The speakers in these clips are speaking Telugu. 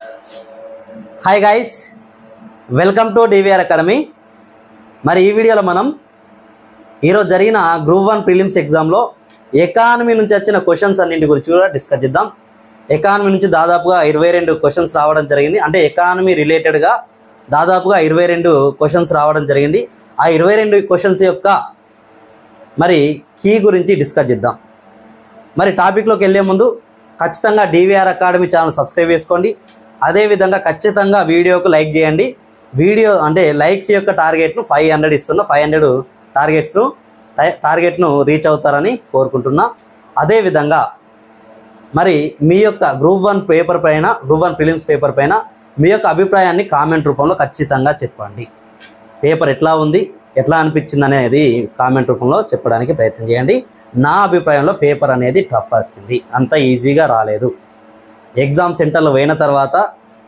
Hi guys welcome to DVR academy మరి ఈ వీడియోలో మనం ఈరోజు జరిగిన గ్రూప్ వన్ ప్రిలిమ్స్ ఎగ్జామ్లో ఎకానమీ నుంచి వచ్చిన క్వశ్చన్స్ అన్నింటి గురించి కూడా డిస్కస్ చేద్దాం ఎకానమీ నుంచి దాదాపుగా ఇరవై రెండు క్వశ్చన్స్ రావడం జరిగింది అంటే ఎకానమీ రిలేటెడ్గా దాదాపుగా ఇరవై రెండు క్వశ్చన్స్ రావడం జరిగింది ఆ ఇరవై రెండు క్వశ్చన్స్ యొక్క మరి కీ గురించి డిస్కస్ చేద్దాం మరి టాపిక్లోకి వెళ్ళే ముందు ఖచ్చితంగా డివిఆర్ అకాడమీ ఛానల్ సబ్స్క్రైబ్ చేసుకోండి అదేవిధంగా ఖచ్చితంగా వీడియోకు లైక్ చేయండి వీడియో అంటే లైక్స్ యొక్క టార్గెట్ను ఫైవ్ హండ్రెడ్ ఇస్తున్నా ఫైవ్ హండ్రెడ్ టార్గెట్స్ను టార్గెట్ను రీచ్ అవుతారని కోరుకుంటున్నా అదేవిధంగా మరి మీ యొక్క గ్రూప్ వన్ పేపర్ పైన గ్రూప్ వన్ ప్రిలిమ్స్ పేపర్ పైన మీ యొక్క అభిప్రాయాన్ని కామెంట్ రూపంలో ఖచ్చితంగా చెప్పండి పేపర్ ఎట్లా ఉంది ఎట్లా అనిపించింది అనేది కామెంట్ రూపంలో చెప్పడానికి ప్రయత్నం చేయండి నా అభిప్రాయంలో పేపర్ అనేది టఫ్ వచ్చింది అంత ఈజీగా రాలేదు ఎగ్జామ్ సెంటర్లో పోయిన తర్వాత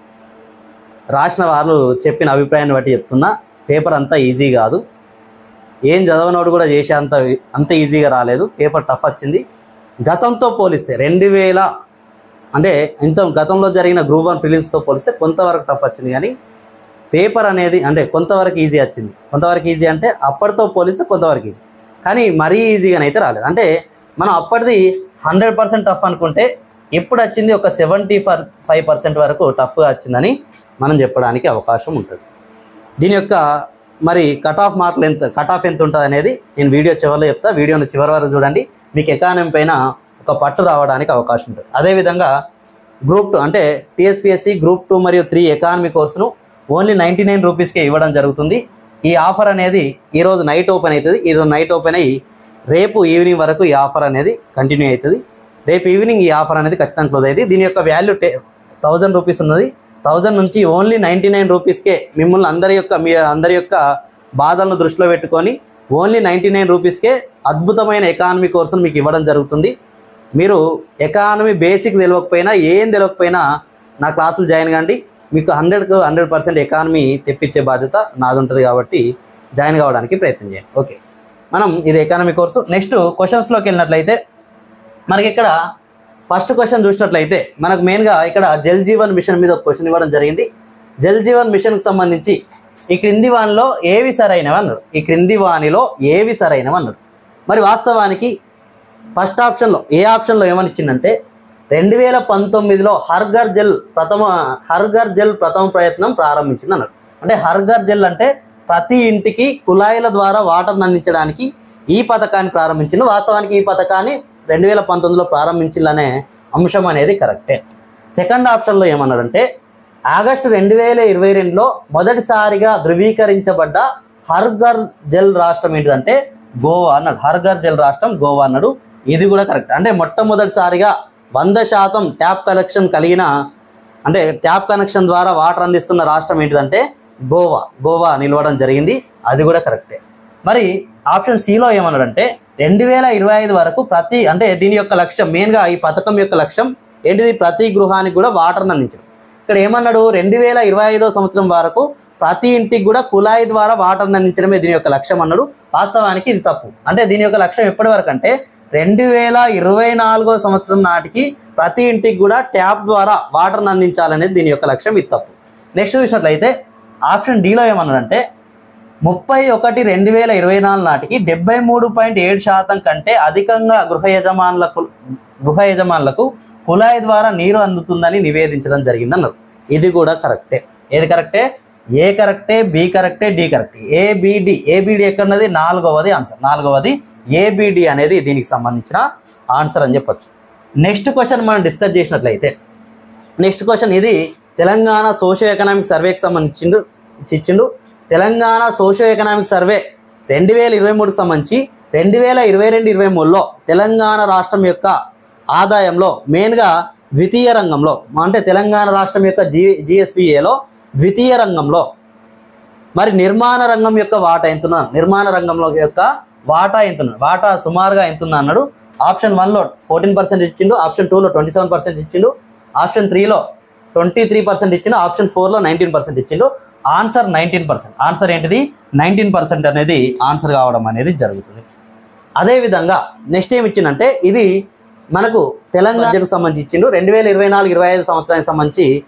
రాసిన వాళ్ళు చెప్పిన అభిప్రాయాన్ని బట్టి చెప్తున్నా పేపర్ అంత ఈజీ కాదు ఏం చదవనోడు కూడా చేసే అంత అంత ఈజీగా రాలేదు పేపర్ టఫ్ వచ్చింది గతంతో పోలిస్తే రెండు వేల అంటే ఇంత గతంలో జరిగిన గ్రూప్ వన్ ప్రిలిమ్స్తో పోలిస్తే కొంతవరకు టఫ్ వచ్చింది కానీ పేపర్ అనేది అంటే కొంతవరకు ఈజీ వచ్చింది కొంతవరకు ఈజీ అంటే అప్పటితో పోలిస్తే కొంతవరకు ఈజీ కానీ మరీ ఈజీగానైతే రాలేదు అంటే మనం అప్పటిది హండ్రెడ్ పర్సెంట్ టఫ్ అనుకుంటే ఎప్పుడు వచ్చింది ఒక సెవెంటీ ఫర్ ఫైవ్ పర్సెంట్ వరకు టఫ్గా వచ్చిందని మనం చెప్పడానికి అవకాశం ఉంటుంది దీని యొక్క మరి కట్ ఆఫ్ మార్కులు ఎంత కట్ ఆఫ్ ఎంత ఉంటుంది అనేది నేను వీడియో చివరిలో చెప్తా వీడియోని చివరి వరకు చూడండి మీకు ఎకానమీ పైన ఒక పట్టు రావడానికి అవకాశం ఉంటుంది అదేవిధంగా గ్రూప్ టూ అంటే టీఎస్పిఎస్సి గ్రూప్ టూ మరియు త్రీ ఎకానమీ కోర్సును ఓన్లీ నైంటీ నైన్ రూపీస్కే ఇవ్వడం జరుగుతుంది ఈ ఆఫర్ అనేది ఈరోజు నైట్ ఓపెన్ అవుతుంది ఈరోజు నైట్ ఓపెన్ అయ్యి రేపు ఈవినింగ్ వరకు ఈ ఆఫర్ అనేది కంటిన్యూ అవుతుంది రేపు ఈవినింగ్ ఈ ఆఫర్ అనేది ఖచ్చితంగా క్లోజ్ అవుతుంది దీని యొక్క వాల్యూ టే థౌజండ్ రూపీస్ ఉన్నది థౌజండ్ నుంచి ఓన్లీ నైంటీ నైన్ రూపీస్కే మిమ్మల్ని అందరి యొక్క మీ అందరి యొక్క బాధలను దృష్టిలో పెట్టుకొని ఓన్లీ నైంటీ నైన్ రూపీస్కే అద్భుతమైన ఎకానమీ కోర్సును మీకు ఇవ్వడం జరుగుతుంది మీరు ఎకానమీ బేసిక్ తెలియకపోయినా ఏం తెలియకపోయినా నా క్లాసులు జాయిన్ కండి మీకు హండ్రెడ్కు హండ్రెడ్ పర్సెంట్ ఎకానమీ తెప్పించే బాధ్యత నాది ఉంటుంది కాబట్టి జాయిన్ కావడానికి ప్రయత్నం చేయండి ఓకే మనం ఇది ఎకానమీ కోర్సు నెక్స్ట్ క్వశ్చన్స్లోకి వెళ్ళినట్లయితే మనకి ఇక్కడ ఫస్ట్ క్వశ్చన్ చూసినట్లయితే మనకు మెయిన్గా ఇక్కడ జల్ జీవన్ మిషన్ మీద ఒక క్వశ్చన్ ఇవ్వడం జరిగింది జల్ జీవన్ మిషన్కి సంబంధించి ఈ క్రింది వానిలో ఏవి సరైనవి అన్నాడు ఈ క్రింది వానిలో ఏవి సరైనవి అన్నాడు మరి వాస్తవానికి ఫస్ట్ ఆప్షన్లో ఏ ఆప్షన్లో ఏమని ఇచ్చిందంటే రెండు వేల పంతొమ్మిదిలో హర్ఘర్ జెల్ ప్రథమ హర్ఘర్ జెల్ ప్రథమ ప్రయత్నం ప్రారంభించింది అన్నాడు అంటే హర్ఘర్ జెల్ అంటే ప్రతి ఇంటికి కుళాయిల ద్వారా వాటర్ని అందించడానికి ఈ పథకాన్ని ప్రారంభించింది వాస్తవానికి ఈ పథకాన్ని రెండు వేల పంతొమ్మిదిలో ప్రారంభించిందనే అంశం అనేది కరెక్టే సెకండ్ ఆప్షన్లో ఏమన్నాడంటే ఆగస్టు రెండు వేల ఇరవై రెండులో మొదటిసారిగా ధృవీకరించబడ్డ హర్ఘర్ జల్ రాష్ట్రం ఏంటిదంటే గోవా అన్నాడు హర్ఘర్ జల్ రాష్ట్రం గోవా అన్నాడు ఇది కూడా కరెక్ట్ అంటే మొట్టమొదటిసారిగా వంద శాతం ట్యాప్ కనెక్షన్ కలిగిన అంటే ట్యాప్ కనెక్షన్ ద్వారా వాటర్ అందిస్తున్న రాష్ట్రం ఏంటిదంటే గోవా గోవా నిలవడం జరిగింది అది కూడా కరెక్టే మరి ఆప్షన్ సిలో ఏమన్నాడంటే రెండు వేల ఇరవై ఐదు వరకు ప్రతి అంటే దీని యొక్క లక్ష్యం మెయిన్గా ఈ పథకం యొక్క లక్ష్యం ఏంటిది ప్రతి గృహానికి కూడా వాటర్ని అందించడం ఇక్కడ ఏమన్నాడు రెండు వేల ఇరవై ఐదో సంవత్సరం వరకు ప్రతి ఇంటికి కూడా కుళాయి ద్వారా వాటర్ని అందించడమే దీని యొక్క లక్ష్యం అన్నాడు వాస్తవానికి ఇది తప్పు అంటే దీని యొక్క లక్ష్యం ఎప్పటి వరకు అంటే రెండు వేల ఇరవై నాలుగో సంవత్సరం నాటికి ప్రతి ఇంటికి కూడా ట్యాప్ ద్వారా వాటర్ని అందించాలనేది దీని యొక్క లక్ష్యం ఇది తప్పు నెక్స్ట్ చూసినట్లయితే ఆప్షన్ డిలో ఏమన్నాడంటే ముప్పై ఒకటి రెండు వేల ఇరవై నాలుగు నాటికి డెబ్బై మూడు పాయింట్ ఏడు శాతం కంటే అధికంగా గృహ యజమానులకు గృహ యజమానులకు కుళాయి ద్వారా నీరు అందుతుందని నివేదించడం జరిగిందన్నారు ఇది కూడా కరెక్టే ఏది కరెక్టే ఏ కరెక్టే బి కరెక్టే డి కరెక్టే ఏబిడి ఏబిడి ఎక్కడున్నది నాలుగవది ఆన్సర్ నాలుగవది ఏబిడి అనేది దీనికి సంబంధించిన ఆన్సర్ అని చెప్పొచ్చు నెక్స్ట్ క్వశ్చన్ మనం డిస్కస్ చేసినట్లయితే నెక్స్ట్ క్వశ్చన్ ఇది తెలంగాణ సోషియో ఎకనామిక్ సర్వేకి సంబంధించిండు ఇచ్చిండు తెలంగాణ సోషియో ఎకనామిక్ సర్వే రెండు వేల ఇరవై మూడుకి సంబంధించి రెండు వేల ఇరవై రెండు ఇరవై మూడులో తెలంగాణ రాష్ట్రం యొక్క ఆదాయంలో మెయిన్గా ద్వితీయ రంగంలో అంటే తెలంగాణ రాష్ట్రం యొక్క జి జిఎస్విఏలో ద్వితీయ రంగంలో మరి నిర్మాణ రంగం యొక్క వాటా ఎంతున్నారు నిర్మాణ రంగంలో యొక్క వాటా ఎంతున్నారు వాటా సుమారుగా ఎంతున్నా అన్నాడు ఆప్షన్ వన్లో ఫోర్టీన్ పర్సెంట్ ఇచ్చిండు ఆప్షన్ టూలో ట్వంటీ సెవెన్ పర్సెంట్ ఇచ్చిండు ఆప్షన్ త్రీలో ట్వంటీ త్రీ పర్సెంట్ ఇచ్చిండు ఆప్షన్ ఫోర్లో నైన్టీన్ పర్సెంట్ ఇచ్చిండు ఆన్సర్ నైన్టీన్ పర్సెంట్ ఆన్సర్ ఏంటిది నైన్టీన్ పర్సెంట్ అనేది ఆన్సర్ కావడం అనేది జరుగుతుంది అదేవిధంగా నెక్స్ట్ ఏమి ఇచ్చిందంటే ఇది మనకు తెలంగాణకు సంబంధించి ఇచ్చిండు రెండు వేల ఇరవై నాలుగు ఇరవై ఐదు సంవత్సరానికి సంబంధించి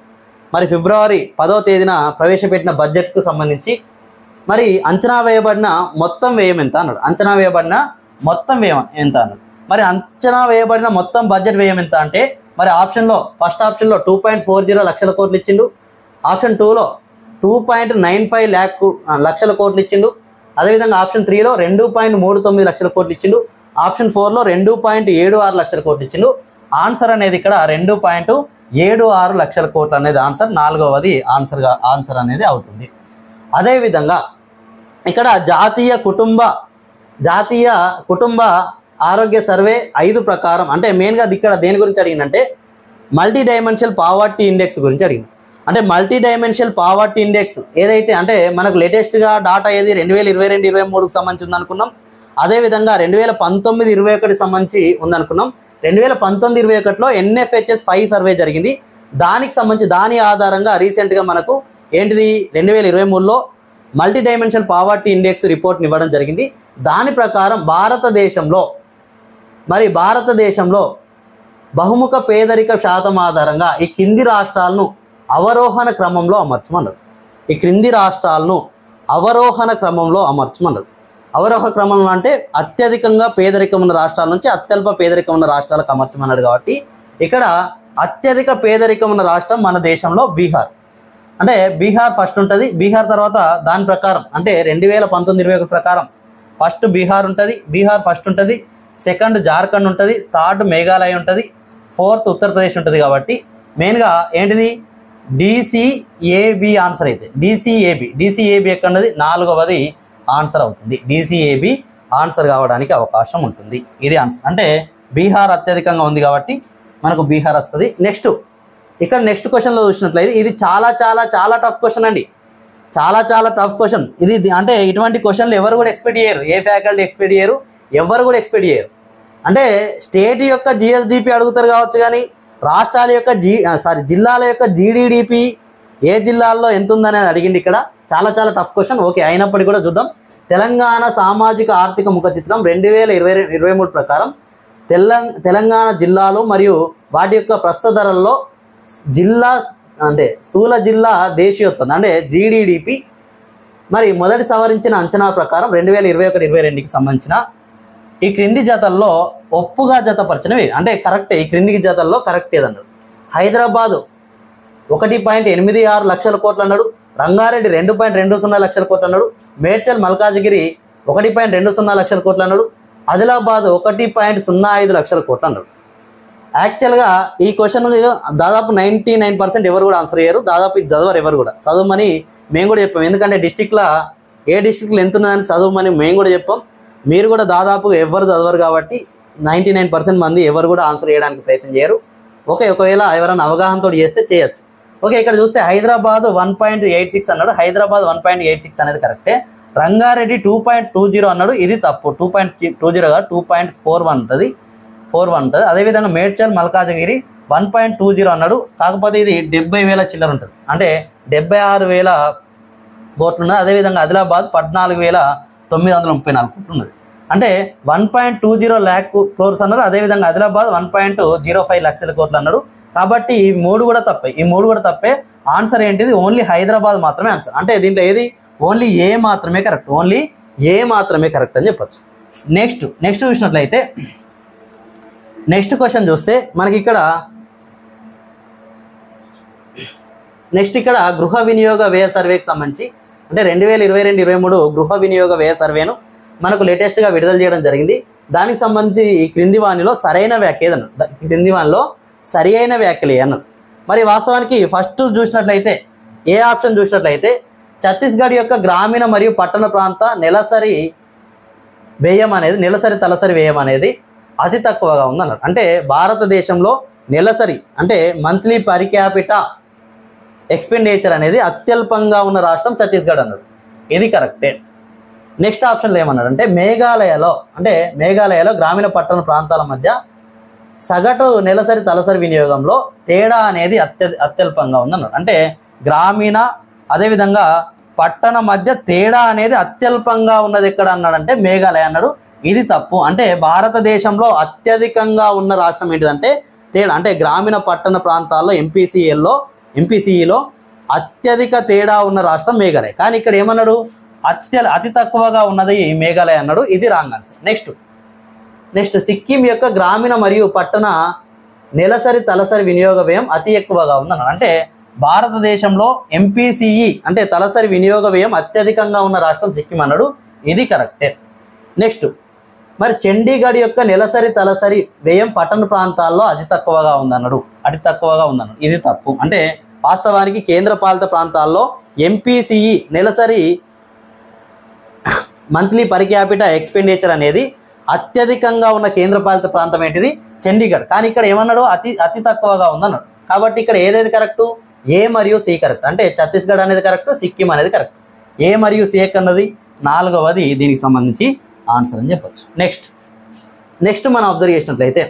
మరి ఫిబ్రవరి పదో తేదీన ప్రవేశపెట్టిన బడ్జెట్కు సంబంధించి మరి అంచనా వేయబడిన మొత్తం వ్యయం ఎంత అన్నాడు అంచనా వేయబడిన మొత్తం వ్యయం ఎంత అన్నాడు మరి అంచనా వేయబడిన మొత్తం బడ్జెట్ వ్యయం ఎంత అంటే మరి ఆప్షన్లో ఫస్ట్ ఆప్షన్లో టూ పాయింట్ ఫోర్ జీరో లక్షల కోట్లు ఇచ్చిండు ఆప్షన్ టూలో two point nine five lakh లక్షల కోట్లు ఇచ్చిండు అదేవిధంగా ఆప్షన్ త్రీలో రెండు పాయింట్ మూడు తొమ్మిది లక్షల కోట్లు ఇచ్చిండు ఆప్షన్ ఫోర్లో రెండు పాయింట్ ఏడు ఆరు లక్షల కోట్లు ఇచ్చిండు ఆన్సర్ అనేది ఇక్కడ రెండు పాయింట్ ఏడు ఆరు లక్షల కోట్లు అనేది ఆన్సర్ నాలుగవది ఆన్సర్గా ఆన్సర్ అనేది అవుతుంది అదేవిధంగా ఇక్కడ జాతీయ కుటుంబ జాతీయ కుటుంబ ఆరోగ్య సర్వే ఐదు ప్రకారం అంటే మెయిన్గా ఇక్కడ దేని గురించి అడిగిందంటే మల్టీ డైమెన్షనల్ పావర్టీ ఇండెక్స్ గురించి అడిగింది అంటే మల్టీ డైమెన్షనల్ పావర్టీ ఇండెక్స్ ఏదైతే అంటే మనకు లేటెస్ట్గా డాటా ఏది రెండు వేల ఇరవై రెండు ఇరవై మూడుకి సంబంధించి ఉందనుకున్నాం అదేవిధంగా రెండు వేల పంతొమ్మిది ఇరవై ఒకటి సంబంధించి ఉందనుకున్నాం రెండు వేల పంతొమ్మిది ఇరవై ఒకటిలో ఎన్ఎఫ్హెచ్ఎస్ ఫైవ్ సర్వే జరిగింది దానికి సంబంధించి దాని ఆధారంగా రీసెంట్గా మనకు ఏంటిది రెండు వేల ఇరవై మూడులో మల్టీ డైమెన్షనల్ పావర్టీ ఇండెక్స్ రిపోర్ట్ని ఇవ్వడం జరిగింది దాని ప్రకారం భారతదేశంలో మరి భారతదేశంలో బహుముఖ పేదరిక శాతం ఆధారంగా ఈ కింది రాష్ట్రాలను అవరోహణ క్రమంలో అమర్చమన్నారు ఈ క్రింది రాష్ట్రాలను అవరోహణ క్రమంలో అమర్చమన్నారు అవరోహ క్రమంలో అంటే అత్యధికంగా పేదరికం ఉన్న రాష్ట్రాల నుంచి అత్యల్ప పేదరికం ఉన్న రాష్ట్రాలకు అమర్చమన్నాడు కాబట్టి ఇక్కడ అత్యధిక పేదరికం ఉన్న రాష్ట్రం మన దేశంలో బీహార్ అంటే బీహార్ ఫస్ట్ ఉంటుంది బీహార్ తర్వాత దాని ప్రకారం అంటే రెండు వేల పంతొమ్మిది ఇరవై ఒకటి ప్రకారం ఫస్ట్ బీహార్ ఉంటుంది బీహార్ ఫస్ట్ ఉంటుంది సెకండ్ జార్ఖండ్ ఉంటుంది థర్డ్ మేఘాలయ ఉంటుంది ఫోర్త్ ఉత్తరప్రదేశ్ ఉంటుంది కాబట్టి మెయిన్గా ఏంటిది డిసిఏబి ఆన్సర్ అయితే డిసిఏబి డిసిఏబి ఎక్కడది నాలుగవది ఆన్సర్ అవుతుంది డిసిఏబి ఆన్సర్ కావడానికి అవకాశం ఉంటుంది ఇది ఆన్సర్ అంటే బీహార్ అత్యధికంగా ఉంది కాబట్టి మనకు బీహార్ వస్తుంది నెక్స్ట్ ఇక్కడ నెక్స్ట్ క్వశ్చన్లో చూసినట్లయితే ఇది చాలా చాలా చాలా టఫ్ క్వశ్చన్ అండి చాలా చాలా టఫ్ క్వశ్చన్ ఇది ఇది అంటే ఇటువంటి క్వశ్చన్లు ఎవరు కూడా ఎక్స్పెక్ట్ చేయరు ఏ ఫ్యాకల్టీ ఎక్స్పెక్ట్ చేయరు ఎవరు కూడా ఎక్స్పెక్ట్ చేయరు అంటే స్టేట్ యొక్క జిఎస్డిపి అడుగుతారు కావచ్చు కానీ రాష్ట్రాల యొక్క జీ సారీ జిల్లాల యొక్క జీడిడిపి ఏ జిల్లాల్లో ఎంత ఉందనేది అడిగింది ఇక్కడ చాలా చాలా టఫ్ క్వశ్చన్ ఓకే అయినప్పటికీ కూడా చూద్దాం తెలంగాణ సామాజిక ఆర్థిక ముఖ చిత్రం రెండు వేల ఇరవై ఇరవై మూడు ప్రకారం తెలంగాణ తెలంగాణ జిల్లాలు మరియు వాటి యొక్క ప్రస్తుత ధరల్లో జిల్లా అంటే స్థూల జిల్లా దేశీయోత్పత్తి అంటే జీడిడిపి మరి మొదటి సవరించిన అంచనా ప్రకారం రెండు వేల ఇరవై ఒకటి ఇరవై రెండుకి సంబంధించిన ఈ క్రింది జతల్లో ఒప్పుగా జతపరిచినవి అంటే కరెక్ట్ ఈ క్రింది జతల్లో కరెక్ట్ ఏదన్నాడు హైదరాబాదు ఒకటి పాయింట్ ఎనిమిది ఆరు లక్షల కోట్లు అన్నాడు రంగారెడ్డి రెండు పాయింట్ రెండు సున్నా లక్షల కోట్లు అన్నాడు మేడ్చల్ మల్కాజిగిరి ఒకటి పాయింట్ రెండు సున్నా లక్షల కోట్లు అన్నాడు ఆదిలాబాద్ ఒకటి పాయింట్ సున్నా ఐదు లక్షల కోట్లు అన్నాడు యాక్చువల్గా ఈ క్వశ్చన్ దాదాపు నైంటీ నైన్ పర్సెంట్ ఎవరు కూడా ఆన్సర్ అయ్యారు దాదాపు ఇది చదవరు ఎవరు కూడా చదవమని మేము కూడా చెప్పాం ఎందుకంటే డిస్టిక్లో ఏ డిస్టిక్లో ఎంత ఉన్నదని చదవమని మేము కూడా చెప్పాం మీరు కూడా దాదాపు ఎవరు చదవరు కాబట్టి నైంటీ నైన్ పర్సెంట్ మంది ఎవరు కూడా ఆన్సర్ చేయడానికి ప్రయత్నం చేయరు ఓకే ఒకవేళ ఎవరైనా అవగాహనతో చేస్తే చేయొచ్చు ఓకే ఇక్కడ చూస్తే Hyderabad one point eight six అన్నాడు Hyderabad one point eight six అనేది కరెక్టే Rangareddy two point two zero అన్నాడు ఇది తప్పు టూ పాయింట్ టూ జీరో కాదు టూ పాయింట్ ఫోర్ వన్ ఉంటుంది ఫోర్ వన్ ఉంటుంది అదేవిధంగా Medchal Malkajgiri one point two zero అన్నాడు కాకపోతే ఇది డెబ్బై వేల చిల్లర ఉంటుంది అంటే డెబ్బై ఆరు వేల కోట్లు ఉన్నది అదేవిధంగా ఆదిలాబాద్ పద్నాలుగు వేల తొమ్మిది వందల ముప్పై నాలుగు కోట్లు ఉన్నది అంటే one point two zero lakh crores అన్నారు అదేవిధంగా Adilabad one point zero five లక్షల కోట్లు అన్నాడు కాబట్టి ఈ మూడు కూడా తప్పే ఈ మూడు కూడా తప్పే ఆన్సర్ ఏంటిది ఓన్లీ హైదరాబాద్ మాత్రమే ఆన్సర్ అంటే దీంట్లో ఏది ఓన్లీ ఏ మాత్రమే కరెక్ట్ ఓన్లీ ఏ మాత్రమే కరెక్ట్ అని చెప్పొచ్చు నెక్స్ట్ నెక్స్ట్ చూసినట్లయితే నెక్స్ట్ క్వశ్చన్ చూస్తే మనకి ఇక్కడ నెక్స్ట్ ఇక్కడ గృహ వినియోగ వ్యయ సర్వేకి సంబంధించి అంటే రెండు వేల ఇరవై రెండు ఇరవై మూడు గృహ వినియోగ వ్యయ సర్వేను మనకు లేటెస్ట్గా విడుదల చేయడం జరిగింది దానికి సంబంధించి ఈ క్రింది వాణిలో సరైన వ్యాఖ్య ఏదన్నారు ద- ఈ క్రింది వానిలో సరి అయిన వ్యాఖ్యలు ఏ అన్నారు మరి వాస్తవానికి ఫస్ట్ చూసినట్లయితే ఏ ఆప్షన్ చూసినట్లయితే ఛత్తీస్గఢ్ యొక్క గ్రామీణ మరియు పట్టణ ప్రాంత నెలసరి వ్యయం అనేది నెలసరి తలసరి వ్యయం అనేది అతి తక్కువగా ఉందన్నారు అంటే భారతదేశంలో నెలసరి అంటే మంత్లీ పర్ క్యాపిటా ఎక్స్పెండిచర్ అనేది అత్యల్పంగా ఉన్న రాష్ట్రం ఛత్తీస్గఢ్ అన్నాడు ఇది కరెక్టే నెక్స్ట్ ఆప్షన్లో ఏమన్నాడు అంటే మేఘాలయలో అంటే మేఘాలయలో గ్రామీణ పట్టణ ప్రాంతాల మధ్య సగటు నెలసరి తలసరి వినియోగంలో తేడా అనేది అత్య అత్యల్పంగా ఉందన్నాడు అంటే గ్రామీణ అదేవిధంగా పట్టణ మధ్య తేడా అనేది అత్యల్పంగా ఉన్నది ఎక్కడ అన్నాడంటే మేఘాలయ అన్నాడు ఇది తప్పు అంటే భారతదేశంలో అత్యధికంగా ఉన్న రాష్ట్రం ఏంటిదంటే తేడా అంటే గ్రామీణ పట్టణ ప్రాంతాల్లో ఎంపీసీఎల్లో ఎంపీసీఈలో అత్యధిక తేడా ఉన్న రాష్ట్రం మేఘాలయ కానీ ఇక్కడ ఏమన్నాడు అత్య అతి తక్కువగా ఉన్నది మేఘాలయ అన్నాడు ఇది wrong answer next next Sikkim యొక్క గ్రామీణ మరియు పట్టణ నెలసరి తలసరి వినియోగ వ్యయం అతి ఎక్కువగా ఉందన్నాడు అంటే భారతదేశంలో ఎంపీసీఈ అంటే తలసరి వినియోగ వ్యయం అత్యధికంగా ఉన్న రాష్ట్రం సిక్కిం అన్నాడు ఇది కరెక్టే నెక్స్ట్ మరి చండీగఢ్ యొక్క నెలసరి తలసరి వ్యయం పట్టణ ప్రాంతాల్లో అతి తక్కువగా ఉందన్నాడు అతి తక్కువగా ఉందన్నాడు ఇది తప్పు అంటే వాస్తవానికి కేంద్ర పాలిత ప్రాంతాల్లో ఎంపీసీఈ నెలసరి మంత్లీ పర్ క్యాపిటా ఎక్స్పెండిచర్ అనేది అత్యధికంగా ఉన్న కేంద్రపాలిత ప్రాంతం ఏంటిది చండీగఢ్ కానీ ఇక్కడ ఏమన్నాడు అతి అతి తక్కువగా ఉందన్నాడు కాబట్టి ఇక్కడ ఏదేది కరెక్ట్ ఏ మరియు సి కరెక్ట్ అంటే ఛత్తీస్గఢ్ అనేది కరెక్ట్ సిక్కిం అనేది కరెక్ట్ ఏ మరియు సి అన్నది నాలుగవది దీనికి సంబంధించి ఆన్సర్ అని చెప్పొచ్చు నెక్స్ట్ నెక్స్ట్ మనం అబ్జర్వ్ చేసినట్లయితే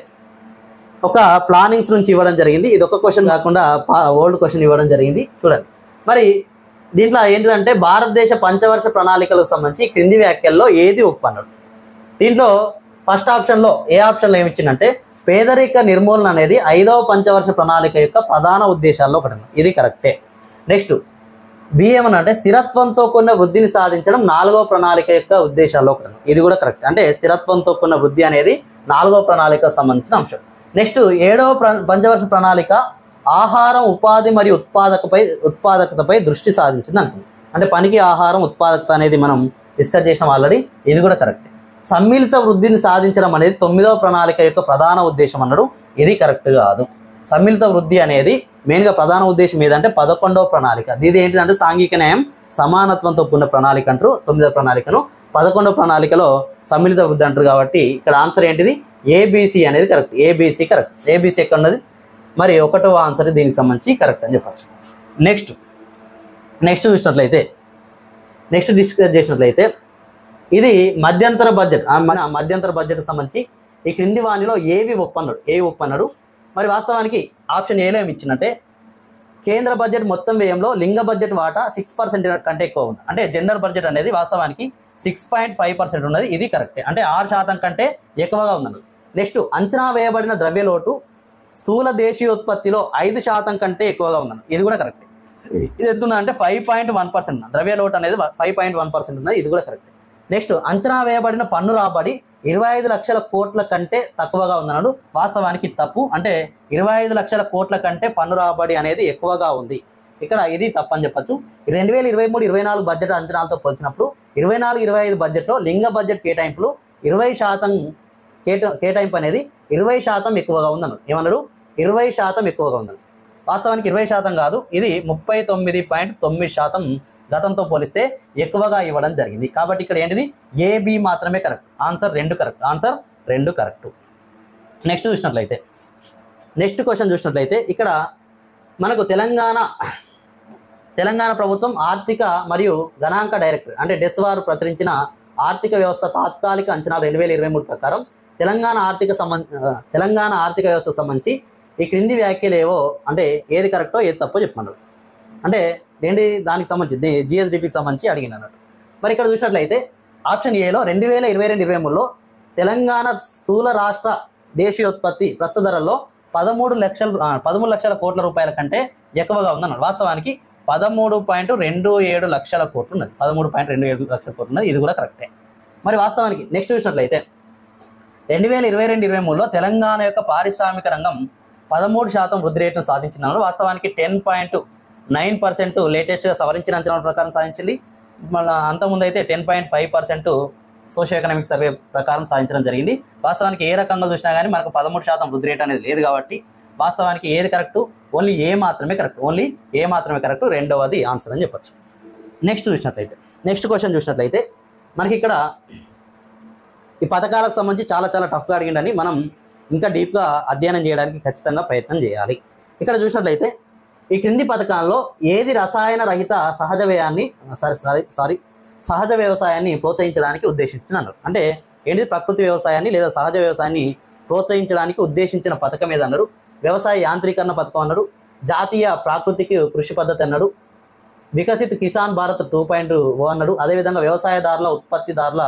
ఒక ప్లానింగ్స్ నుంచి ఇవ్వడం జరిగింది ఇది ఒక క్వశ్చన్ కాకుండా ఓల్డ్ క్వశ్చన్ ఇవ్వడం జరిగింది చూడండి మరి దీంట్లో ఏంటిదంటే భారతదేశ పంచవర్ష ప్రణాళికలకు సంబంధించి ఈ క్రింది వ్యాఖ్యల్లో ఏది ఒప్పన్నాడు దీంట్లో ఫస్ట్ ఆప్షన్లో ఏ ఆప్షన్లో ఏమి ఇచ్చిందంటే పేదరిక నిర్మూలన అనేది ఐదవ పంచవర్ష ప్రణాళిక యొక్క ప్రధాన ఉద్దేశాల్లో ఒకటి ఉంది. ఇది కరెక్టే నెక్స్ట్ బి ఏమనంటే స్థిరత్వంతో కూడిన వృద్ధిని సాధించడం నాలుగవ ప్రణాళిక యొక్క ఉద్దేశాల్లో ఒకటి ఉంది. ఇది కూడా కరెక్ట్ అంటే స్థిరత్వంతో కూడిన వృద్ధి అనేది నాలుగవ ప్రణాళికకు సంబంధించిన అంశం నెక్స్ట్ ఏడవ ప్ర పంచవర్ష ప్రణాళిక ఆహారం ఉపాధి మరియు ఉత్పాదకపై ఉత్పాదకతపై దృష్టి సాధించింది అనుకుంది అంటే పనికి ఆహారం ఉత్పాదకత అనేది మనం డిస్కస్ చేసినాం ఆల్రెడీ ఇది కూడా కరెక్ట్ సమ్మిళిత వృద్ధిని సాధించడం అనేది తొమ్మిదవ ప్రణాళిక యొక్క ప్రధాన ఉద్దేశం అన్నాడు ఇది కరెక్ట్ కాదు సమ్మిళిత వృద్ధి అనేది మెయిన్గా ప్రధాన ఉద్దేశం ఏదంటే పదకొండవ ప్రణాళిక ఇది ఏంటిదంటే సాంఘిక న్యాయం సమానత్వంతో కూడిన ప్రణాళిక అంటారు తొమ్మిదవ ప్రణాళికను పదకొండవ ప్రణాళికలో సమ్మిళిత వృద్ధి అంటారు కాబట్టి ఇక్కడ ఆన్సర్ ఏంటిది ఏబిసి అనేది కరెక్ట్ ఏబిసి కరెక్ట్ ఏబిసి ఎక్కడ ఉన్నది మరి ఒకటో ఆన్సర్ దీనికి సంబంధించి కరెక్ట్ అని చెప్పచ్చు నెక్స్ట్ నెక్స్ట్ చూసినట్లయితే నెక్స్ట్ డిస్కస్ చేసినట్లయితే ఇది మధ్యంతర బడ్జెట్ ఆ మన మధ్యంతర బడ్జెట్ సంబంధించి ఈ క్రింది వాణిలో ఏవి ఒప్పన్నాడు ఏవి ఒప్పన్నాడు మరి వాస్తవానికి ఆప్షన్ ఏలో ఏమి ఇచ్చిందంటే కేంద్ర బడ్జెట్ మొత్తం వ్యయంలో లింగ బడ్జెట్ వాటా సిక్స్ పర్సెంట్ కంటే ఎక్కువ ఉంది అంటే జెండర్ బడ్జెట్ అనేది వాస్తవానికి సిక్స్ పాయింట్ ఫైవ్ పర్సెంట్ ఉన్నది ఇది కరెక్టే అంటే ఆరు శాతం కంటే ఎక్కువగా ఉందన్నది నెక్స్ట్ అంచనా వేయబడిన ద్రవ్యలోటు స్థూల దేశీయోత్పత్తిలో ఐదు శాతం కంటే ఎక్కువగా ఉందన్న ఇది కూడా కరెక్ట్ ఇది ఎంత ఉన్నదంటే ఫైవ్ పాయింట్ వన్ పర్సెంట్ ద్రవ్యలోటు అనేది ఫైవ్ పాయింట్ వన్ పర్సెంట్ ఉన్నది ఇది కూడా కరెక్ట్ నెక్స్ట్ అంచనా వేయబడిన పన్ను రాబడి ఇరవై ఐదు లక్షల కోట్ల కంటే తక్కువగా ఉందన్నాడు వాస్తవానికి తప్పు అంటే ఇరవై ఐదు లక్షల కోట్ల కంటే పన్ను రాబడి అనేది ఎక్కువగా ఉంది ఇక్కడ ఇది తప్పు అని చెప్పొచ్చు రెండు వేల ఇరవై మూడు ఇరవై నాలుగు బడ్జెట్ అంచనాలతో పోల్చినప్పుడు ఇరవై నాలుగు ఇరవై ఐదు బడ్జెట్లో లింగ బడ్జెట్ కేటాయింపులు ఇరవై శాతం కేటా కేటాయింపు అనేది ఇరవై శాతం ఎక్కువగా ఉందన్నాడు ఏమన్నాడు ఇరవై శాతం ఎక్కువగా ఉందన్నాడు వాస్తవానికి ఇరవై శాతం కాదు ఇది ముప్పై తొమ్మిది పాయింట్ తొమ్మిది శాతం గతంతో పోలిస్తే ఎక్కువగా ఇవ్వడం జరిగింది కాబట్టి ఇక్కడ ఏంటిది ఏబి మాత్రమే కరెక్ట్ ఆన్సర్ రెండు కరెక్ట్ ఆన్సర్ రెండు కరెక్ట్ నెక్స్ట్ చూసినట్లయితే నెక్స్ట్ క్వశ్చన్ చూసినట్లయితే ఇక్కడ మనకు తెలంగాణ తెలంగాణ ప్రభుత్వం ఆర్థిక మరియు గణాంక డైరెక్టర్ అంటే డెస్ వారు ప్రచురించిన ఆర్థిక వ్యవస్థ తాత్కాలిక అంచనా రెండు వేల ఇరవై మూడు ప్రకారం తెలంగాణ ఆర్థిక సంబంధ ఆ, తెలంగాణ ఆర్థిక వ్యవస్థకు సంబంధించి ఈ క్రింది వ్యాఖ్యలు ఏవో అంటే ఏది కరెక్టో ఏది తప్పో చెప్పమన్నాడు అంటే ఏంటి దానికి సంబంధించి జిఎస్డిపికి సంబంధించి అడిగిన అన్నట్టు మరి ఇక్కడ చూసినట్లయితే ఆప్షన్ ఏలో రెండు వేల ఇరవై రెండు ఇరవై మూడులో తెలంగాణ స్థూల రాష్ట్ర దేశీయోత్పత్తి ప్రస్తుత ధరల్లో పదమూడు లక్షల ఆ, పదమూడు లక్షల కోట్ల రూపాయల కంటే ఎక్కువగా ఉందన్నాడు వాస్తవానికి పదమూడు పాయింట్ రెండు ఏడు లక్షల కోట్లు ఉన్నది పదమూడు పాయింట్ రెండు ఏడు లక్షల కోట్లు ఉన్నది ఇది కూడా కరెక్టే మరి వాస్తవానికి నెక్స్ట్ చూసినట్లయితే రెండు వేల ఇరవై రెండు ఇరవై మూడులో తెలంగాణ యొక్క పారిశ్రామిక రంగం పదమూడు శాతం వృద్ధి రేటును సాధించినారు వాస్తవానికి టెన్ పాయింట్ నైన్ పర్సెంట్ లేటెస్ట్గా సవరించిన అంచనాల ప్రకారం సాధించింది మళ్ళీ అంతకుముందు అయితే ten point five percent socio economic survey ప్రకారం సాధించడం జరిగింది వాస్తవానికి ఏ రకంగా చూసినా కానీ మనకు పదమూడు శాతం వృద్ధి రేట్ అనేది లేదు కాబట్టి వాస్తవానికి ఏది కరెక్ట్ ఓన్లీ ఏ మాత్రమే కరెక్ట్ ఓన్లీ ఏ మాత్రమే కరెక్ట్ రెండవది ఆన్సర్ అని చెప్పొచ్చు నెక్స్ట్ చూసినట్లయితే నెక్స్ట్ క్వశ్చన్ చూసినట్లయితే మనకి ఇక్కడ ఈ పథకాలకు సంబంధించి చాలా చాలా టఫ్గా అడిగిండని మనం ఇంకా డీప్గా అధ్యయనం చేయడానికి ఖచ్చితంగా ప్రయత్నం చేయాలి ఇక్కడ చూసినట్లయితే ఈ క్రింది పథకాల్లో ఏది రసాయన రహిత సహజ వ్యయాన్ని సారీ సారీ సారీ సహజ వ్యవసాయాన్ని ప్రోత్సహించడానికి ఉద్దేశించింది అన్నారు అంటే ఏంటిది ప్రకృతి వ్యవసాయాన్ని లేదా సహజ వ్యవసాయాన్ని ప్రోత్సహించడానికి ఉద్దేశించిన పథకం ఏదన్నారు వ్యవసాయ యాంత్రీకరణ పథకం అన్నాడు జాతీయ ప్రాకృతిక కృషి పద్ధతి అన్నాడు Viksit Kisan Bharat two point o అన్నాడు అదేవిధంగా వ్యవసాయదారుల ఉత్పత్తిదారుల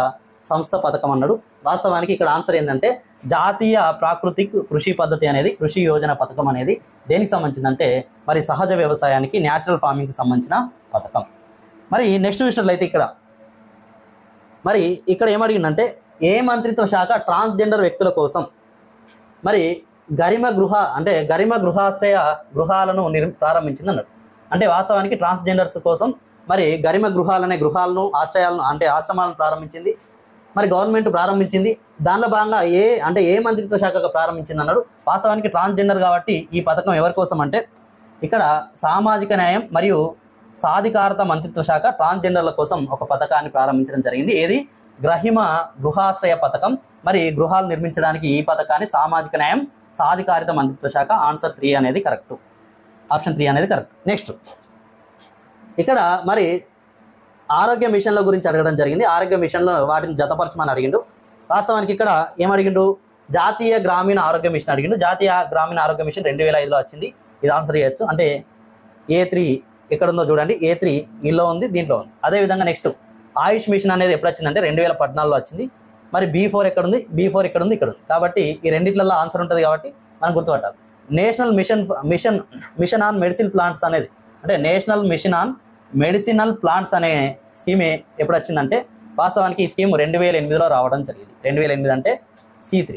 సంస్థ పథకం అన్నాడు వాస్తవానికి ఇక్కడ ఆన్సర్ ఏంటంటే జాతీయ ప్రాకృతిక్ కృషి పద్ధతి అనేది కృషి యోజన పథకం అనేది దేనికి సంబంధించిందంటే మరి సహజ వ్యవసాయానికి న్యాచురల్ ఫార్మింగ్కి సంబంధించిన పథకం మరి నెక్స్ట్ చూసినట్లయితే ఇక్కడ మరి ఇక్కడ ఏమడిగిందంటే ఏ మంత్రిత్వ శాఖ ట్రాన్స్జెండర్ వ్యక్తుల కోసం మరి గరిమ గృహ అంటే గరిమ గృహాశ్రయ గృహాలను నిర్ ప్రారంభించింది అన్నాడు అంటే వాస్తవానికి ట్రాన్స్జెండర్స్ కోసం మరి గరిమ గృహాలనే గృహాలను ఆశ్రయాలను అంటే ఆశ్రమాలను ప్రారంభించింది మరి గవర్నమెంట్ ప్రారంభించింది దానిలో భాగంగా ఏ అంటే ఏ మంత్రిత్వ శాఖ ప్రారంభించింది అన్నాడు వాస్తవానికి ట్రాన్స్జెండర్ కాబట్టి ఈ పథకం ఎవరి కోసం అంటే ఇక్కడ సామాజిక న్యాయం మరియు సాధికారత మంత్రిత్వ శాఖ ట్రాన్స్జెండర్ల కోసం ఒక పథకాన్ని ప్రారంభించడం జరిగింది ఏది గ్రహిమ గృహాశ్రయ పథకం మరి గృహాలు నిర్మించడానికి ఈ పథకాన్ని సామాజిక న్యాయం సాధికారిత మంత్రిత్వ శాఖ ఆన్సర్ త్రీ అనేది కరెక్ట్ ఆప్షన్ త్రీ అనేది కరెక్ట్ నెక్స్ట్ ఇక్కడ మరి ఆరోగ్య మిషన్ల గురించి అడగడం జరిగింది ఆరోగ్య మిషన్లో వాటిని జతపరచమని అడిగిండు వాస్తవానికి ఇక్కడ ఏమడిగిండు జాతీయ గ్రామీణ ఆరోగ్య మిషన్ అడిగిండు జాతీయ గ్రామీణ ఆరోగ్య మిషన్ రెండు వేల ఐదులో వచ్చింది ఇది ఆన్సర్ చేయొచ్చు అంటే ఏ త్రీ ఎక్కడ ఉందో చూడండి ఏ త్రీ ఈలో ఉంది దీంట్లో ఉంది అదేవిధంగా నెక్స్ట్ ఆయుష్ మిషన్ అనేది ఎప్పుడు వచ్చిందంటే రెండు వేల పద్నాలుగులో వచ్చింది మరి బీ ఫోర్ ఎక్కడ ఉంది బీ ఫోర్ ఎక్కడ ఉంది ఇక్కడ ఉంది కాబట్టి ఈ రెండిట్లలో ఆన్సర్ ఉంటుంది కాబట్టి మనం గుర్తుపట్టాలి national mission mission mission on medicine plants అనేది అంటే national mission on medicinal plants అనే స్కీమ్ ఎప్పుడు వచ్చిందంటే వాస్తవానికి ఈ స్కీమ్ రెండు వేల ఎనిమిదిలో రావడం జరిగింది రెండు వేల ఎనిమిది అంటే C three